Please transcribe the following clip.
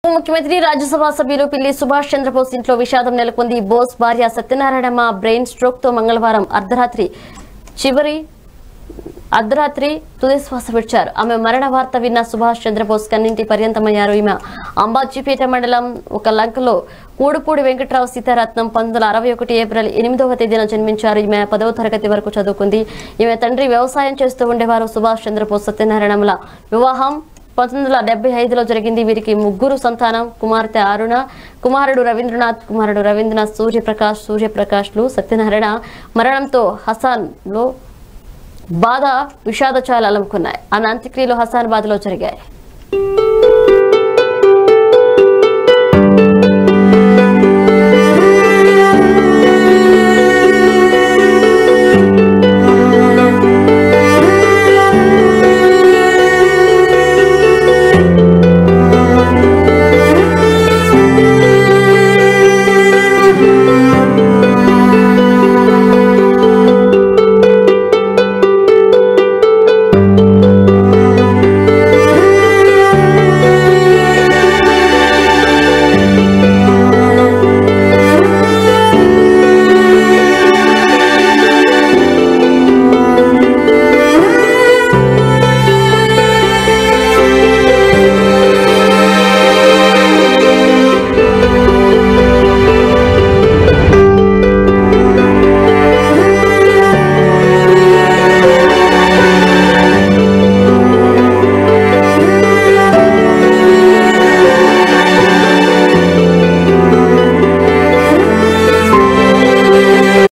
ముఖ్యమంత్రి రాజ్యసభ సభ్యులు పిల్లి సుభాష్ చంద్రబోస్ ఇంట్లో విషాదం నెలకొంది బోస్ భార్య సత్యనారాయణమ్మ బ్రెయిన్ స్ట్రోక్ తో మంగళవారం అర్ధరాత్రి చివరి అర్ధరాత్రి తుది శ్వాస విడిచారు ఆమె మరణ వార్త విన్న సుభాష్ చంద్రబోస్ కన్నింటి పర్యంతమయ్యారు ఈమె అంబాజీపేట మండలం ఒక లంకలో కూడుపూడి వెంకట్రావు సీతారత్నం పంతొమ్మిది వందల అరవై ఒకటి ఏప్రిల్ ఎనిమిదవ తేదీన జన్మించారు ఈమె పదవ తరగతి వరకు చదువుకుంది ఈమె తండ్రి వ్యవసాయం చేస్తూ ఉండేవారు సుభాష్ చంద్రబోస్ సత్యనారాయణముల వివాహం పంతొమ్మిది వందల డెబ్బై ఐదులో జరిగింది వీరికి ముగ్గురు సంతానం కుమార్తె అరుణ కుమారుడు రవీంద్రనాథ్ కుమారుడు రవీంద్రనాథ్ సూర్యప్రకాష్ సూర్యప్రకాష్లు సత్యనారాయణ మరణంతో హసాన్లో బాధ విషాద చాలు అలముకున్నాయి ఆమె అంత్యక్రియలు హసానాబాద్ లో జరిగాయి